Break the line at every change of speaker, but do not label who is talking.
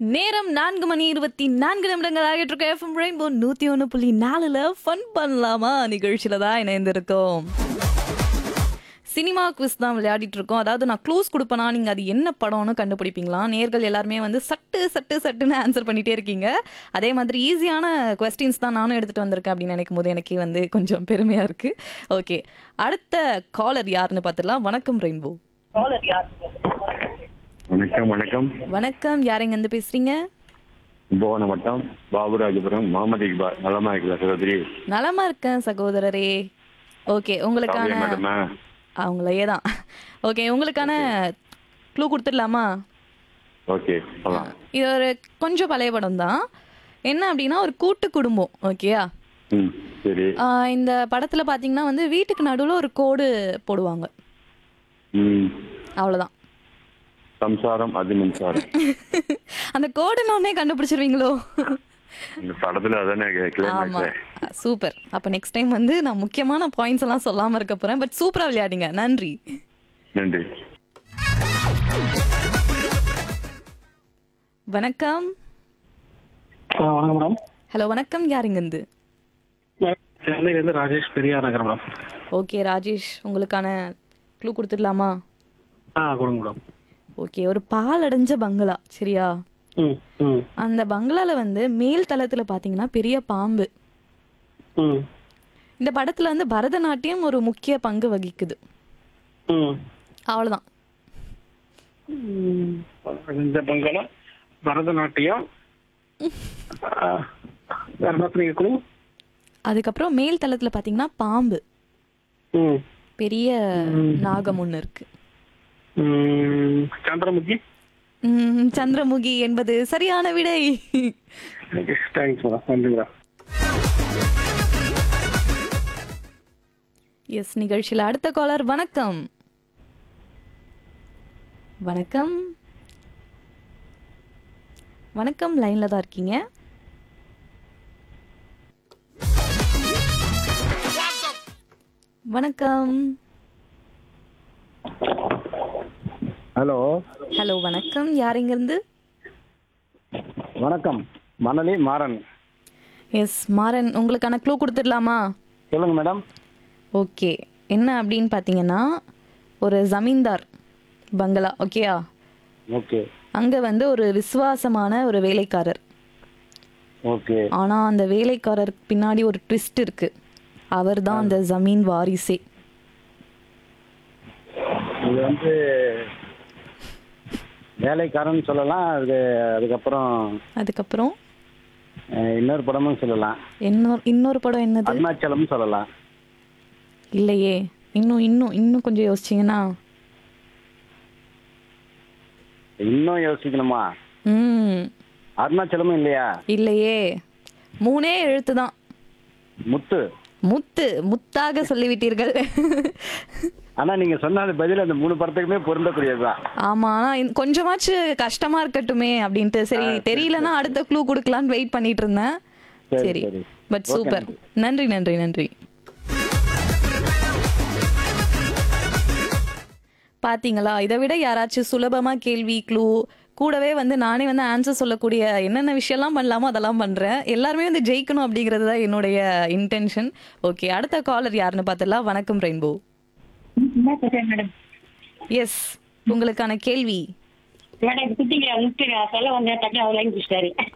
நேரம் நான்கு மணி இருபத்தி நான்கு நிமிடங்கள் ஆகிட்டு இருக்க எஃப்எம் ரெயின்போ நூத்தி ஒன்று புள்ளி நாலுல ஃபன் பண்ணலாமா நிகழ்ச்சியில தான் இணைந்திருக்கோம் சினிமா குவிஸ் தான் விளையாடிட்டு இருக்கோம் அதாவது நான் க்ளூஸ் கொடுப்பேனா நீங்க அது என்ன படம்னு கண்டுபிடிப்பீங்களா நேர்கள் எல்லாருமே வந்து சட்டு சட்டு சட்டுன்னு ஆன்சர் பண்ணிட்டே இருக்கீங்க அதே மாதிரி ஈஸியான கொஸ்டின்ஸ் தான் நானும் எடுத்துட்டு வந்திருக்கேன் அப்படின்னு நினைக்கும் போது எனக்கே வந்து கொஞ்சம் பெருமையா இருக்கு ஓகே அடுத்த காலர் யாருன்னு பார்த்துடலாம் வணக்கம் ரெயின்போ
வணக்கம் வணக்கம்
வணக்கம் யாரெங்க இருந்து பேசுறீங்க
கும்பகோணம் வட்டம் பாபுராஜபுரம் முகமது இக்பால் நலமா இருக்கல சகோதரி
நலமா இருக்கேன் சகோதரரே ஓகே உங்களுக்கான
சௌக்கியம் மேடமா
அவங்களையே தான் ஓகே உங்களுக்கான க்ளூ கொடுத்துடலாமா
ஓகே போலாம்
இது ஒரு கொஞ்சம் பழைய படம் தான் என்ன அப்படின்னா ஒரு கூட்டு குடும்பம் ஓகேயா
ம் சரி
ஆஹ் இந்த படத்துல பாத்தீங்கன்னா வந்து வீட்டுக்கு நடுவுல ஒரு கோடு போடுவாங்க
ம்
அவ்வளவுதான்
சம்சாரம் அது மின்சாரம்
அந்த கோடுன்னு உடனே கண்டுபிடிச்சிருவீங்களோ
இந்த படத்துல அதானே
ஆமா
கிளைமேக்ஸ்
சூப்பர் அப்ப நெக்ஸ்ட் டைம் வந்து நான் முக்கியமான பாயிண்ட்ஸ் எல்லாம் சொல்லாம இருக்க போறேன் பட் சூப்பரா விளையாடிங்க நன்றி
நன்றி
வணக்கம்
ஆ, வணக்கம் மேடம்
ஹலோ வணக்கம் யாருங்க இருந்து
சென்னையிலேருந்து ராஜேஷ் பெரியார் நகர் மேடம்
ஓகே ராஜேஷ் உங்களுக்கான க்ளூ கொடுத்துடலாமா
ஆ கொடுங்க மேடம்
ஓகே ஒரு பால் அடைஞ்ச பங்களா சரியா
ம் ம்
அந்த பங்களால வந்து மேல் தளத்துல பாத்தீங்கன்னா பெரிய பாம்பு
ம்
இந்த படத்துல வந்து பரதநாட்டியம் ஒரு முக்கிய பங்கு வகிக்குது
ம்
அவ்வளவுதான்
ம். இந்த பங்களா பரதநாட்டியம் ஆ, வேற என்ன சொன்னீங்க குழு
அதுக்கப்புறம் மேல் தளத்துல பாத்தீங்கன்னா பாம்பு
ம்
பெரிய நாகம் ஒண்ணு இருக்கு
ம். சந்திரமுகி
உம், சந்திரமுகி என்பது சரியான விடை
தேங்க்ஸ் மேடம் நன்றி மேடம்
எஸ் நிகழ்ச்சியில் அடுத்த காலர் வணக்கம் வணக்கம் வணக்கம் லைன்ல தான் இருக்கீங்க வணக்கம்
ஹலோ
ஹலோ வணக்கம் யாருங்க இருந்து
வணக்கம் மணலி மாறன்
எஸ் மாறன் உங்களுக்கான க்ளூ கொடுத்துடலாமா
சொல்லுங்க மேடம்
ஓகே என்ன அப்படின்னு பார்த்தீங்கன்னா ஒரு ஜமீன்தார் பங்களா ஓகேயா
ஓகே
அங்க வந்து ஒரு விசுவாசமான ஒரு வேலைக்காரர்
ஓகே
ஆனா அந்த வேலைக்காரருக்கு பின்னாடி ஒரு ட்விஸ்ட் இருக்கு அவர் தான் அந்த ஜமீன் வாரிசே
இது வந்து வேலைக்காரன் சொல்லலாம் அது அதுக்கப்புறம்
அதுக்கப்புறம்
அஹ், இன்னொரு படமும் சொல்லலாம்
இன்னொரு இன்னொரு படம் என்னது
அருணாச்சலம் சொல்லலாம்
இல்லையே இன்னும் இன்னும் இன்னும் கொஞ்சம் யோசிச்சீங்கன்னா
இன்னும் யோசிக்கணுமா
ம்
அருணாச்சலமும் இல்லையா
இல்லையே மூணே எழுத்து தான்
முத்து
முத்து முத்தாக சொல்லிவிட்டீர்கள்
ஆனா நீங்க சொன்ன அந்த பதில் அந்த மூணு படத்துக்குமே பொருந்தக்கூடியதுதான்
ஆமா ஆனா இந்த- கொஞ்சமாச்சு கஷ்டமா இருக்கட்டுமே அப்படின்ட்டு சரி தெரியலன்னா அடுத்த க்ளூ கொடுக்கலான்னு வெயிட் பண்ணிட்டு இருந்தேன்
சரி,
சரி
சரி.
பட் சூப்பர் நன்றி நன்றி நன்றி பாத்தீங்களா இதை விட யாராச்சும் சுலபமா கேள்வி க்ளூ கூடவே வந்து நானே வந்து ஆன்சர் சொல்லக்கூடிய என்னென்ன விஷயம்லாம் பண்ணலாமோ அதெல்லாம் பண்றேன் எல்லாருமே வந்து ஜெயிக்கணும் அப்படிங்கிறது தான் என்னுடைய இன்டென்ஷன் ஓகே அடுத்த காலர் யாருன்னு பார்த்துடலாம் வணக்கம் ரெயின்போ
மேடம்
எஸ் உங்களுக்கான கேள்வி
மேடம் குட்டிங்க முட்டு சொல்ல வந்தேன் டக்கு அவர் லைன் பிடிச்சிட்டாரு